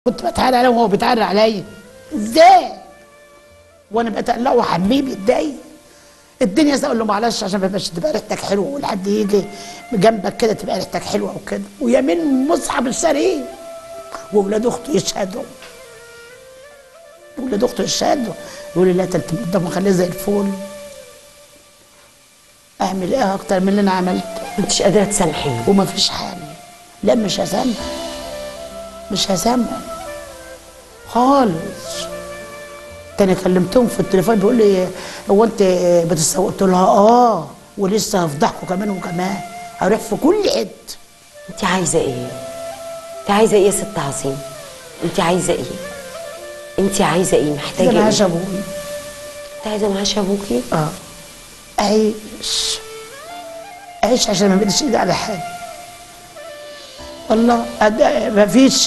كنت بتعالى عليه وهو بيتعالى عليا ازاي وانا بتقلقه وحبيبي اتضايق الدنيا زي اقول له معلش عشان ما يبقاش تبقى ريحتك حلوه ولحد يجي جنبك كده تبقى ريحتك حلوه وكده ويمين مصحف الشريف واولاد اخته يشهدوا واولاد اخته يشهدوا يقول لي لا ده انت قدامه خليه زي الفل اعمل ايه اكتر من اللي انا عملته ما انتش قادره تسامحي وما فيش حل لا مش هسامح مش هسامح خالص تاني كلمتهم في التليفون بيقول لي هو انت بتسوق قلت لها اه ولسه هفضحكوا كمان وكمان هروح في كل حته انت عايزه ايه انت عايزه ايه يا ست عظيم انت عايزه ايه انت عايزه ايه محتاجه انا ايه معاش ابوي انت عايزه معاش ابوكي اه عيش عيش عشان ما بديش ايدي على حاجه والله أد- ما فيش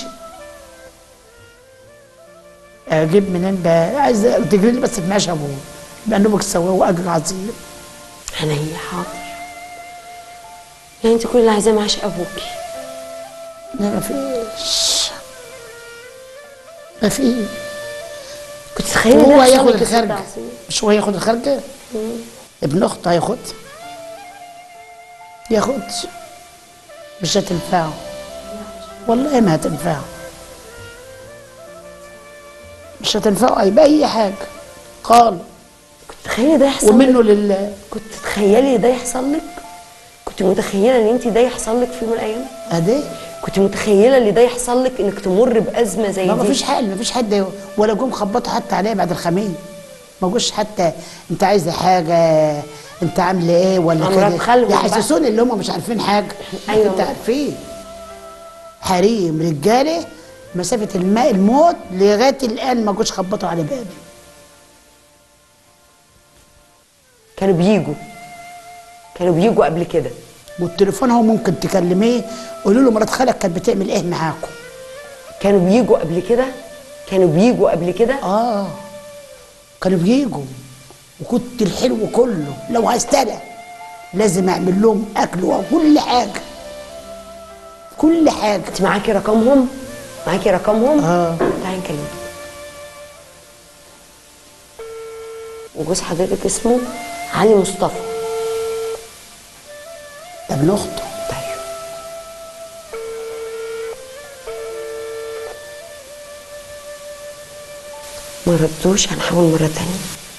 اجيب منين بقى عايز تجري لي بس في معاش ابوي لانه بكسواه واجر عظيم انا هي حاضر يعني انت كل اللي عايزاه معاش ابوكي لا ما فيش ما في كنت تتخيلي هو ده ياخد يحصل لك يا ست الخارجه عظيم؟ مش هو ياخد الخارجه ابن اخته هياخد ياخد مش هتنفعه والله ما هتنفعه مش هتنفعه هيبقى اي حاجه قال كنت تتخيلي ده يحصل ومنه لك لله كنت تتخيلي ده يحصل لك كنت متخيله ان انت ده يحصل لك في يوم من الايام ادي كنت متخيله ان ده يحصل لك انك تمر بازمه زي ما دي فيش حل ما فيش حد ولا جم خبطوا حتى عليا بعد الخميس ما جوش حتى انت عايزه حاجه انت عامله ايه ولا أمراض كده خلوة بقى. يحسسوني اللي هم مش عارفين حاجه أيوة. انت عارفين حريم رجاله مسافه الماء الموت لغايه الان ما جوش خبطوا على بابي كانوا بيجوا كانوا بيجوا قبل كده والتليفون هو ممكن تكلميه قولوا له مرات خالك كانت بتعمل ايه معاكم كانوا بيجوا قبل كده كانوا بيجوا قبل كده اه كانوا بيجوا وكنت الحلو كله لو هستنى لازم اعمل لهم اكل وكل حاجه كل حاجه انت معاكي رقمهم معاكي رقمهم اه تعالي نكلمهم وجوز حضرتك اسمه علي مصطفى ده ابن اخته طيب ما ردوش هنحاول مرة تانية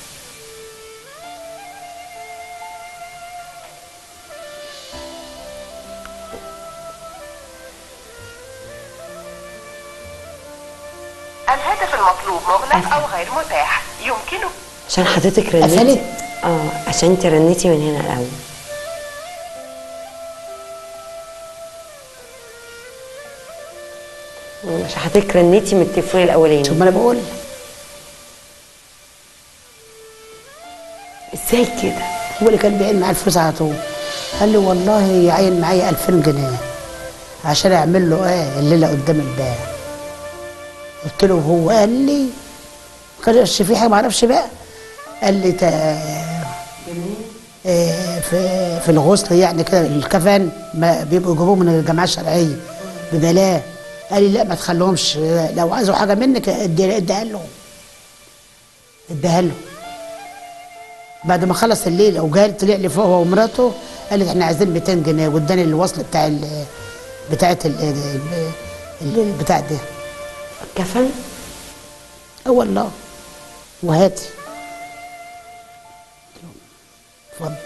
الهاتف المطلوب مغلق أو غير متاح يمكنك عشان حضرتك رنيتي قفلت. اه عشان انت رنيتي من هنا الاول عشان حضرتك رنيتي من التليفون الاولاني شوف ما انا بقول ازاي كده هو اللي كان بيعين معايا الفلوس على طول قال لي والله يعين معايا 2000 جنيه عشان اعمل له ايه الليله قدام الباب قلت له هو قال لي ما كانش في حاجه ما اعرفش بقى قال لي تا آه، في في الغسل يعني كده الكفن ما بيبقوا يجيبوه من الجماعه الشرعيه ببلاش قال لي لا ما تخليهمش لو عايزوا حاجه منك ادي- اديها لهم اديها لهم بعد ما خلص الليل وجال طلع لي فوق هو ومراته قال لي احنا عايزين 200 جنيه واداني الوصل بتاع ال بتاعت ال ال- ال- البتاع ده كفن اه والله وهاتي اتفضل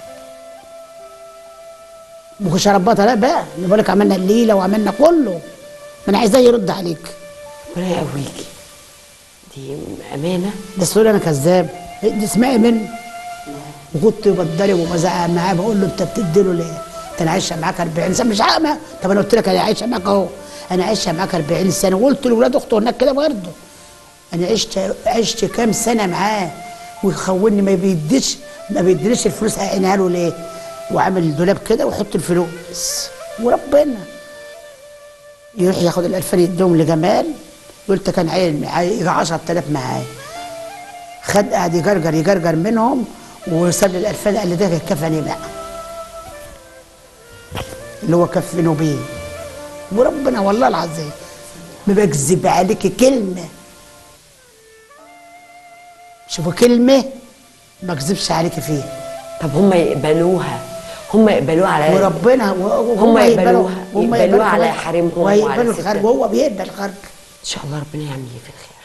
مش ربطها لا بقى اللي بقول لك عملنا الليله وعملنا كله ما انا عايزاه يرد عليك ربنا يقويكي دي امانه ده سؤال انا كذاب دي اسمعي منه وكنت بتضرب وبزعق معاه بقول له انت بتديله ليه؟ انت انا عايشه معاك 40 سنه مش عاقمه طب انا قلت لك انا عايشه معاك اهو انا عايشه معاك 40 سنه وقلت لاولاد اخته هناك كده برضه انا عشت عشت كام سنه معاه ويخوني ما بيديش ما بيدينيش الفلوس هعينها له ليه؟ وعامل دولاب كده ويحط الفلوس وربنا يروح ياخد ال 2000 يديهم لجمال قلت كان عين معايا يجي 10000 معايا خد قاعد يجرجر يجرجر منهم وساب لي الألفان قال لي ده كفني بقى اللي هو كفنوا بيه وربنا والله العظيم ما بكذب عليكي كلمه شوفوا كلمه ما اكذبش عليكي فيها طب هم يقبلوها هم يقبلوها على وربنا و- هم وهم يقبلوها هم يقبلوها على خارج. حريمهم وعلى ويقبلوا الخارج ستات. وهو بيقبل الخارج ان شاء الله ربنا يعمل لي في الخير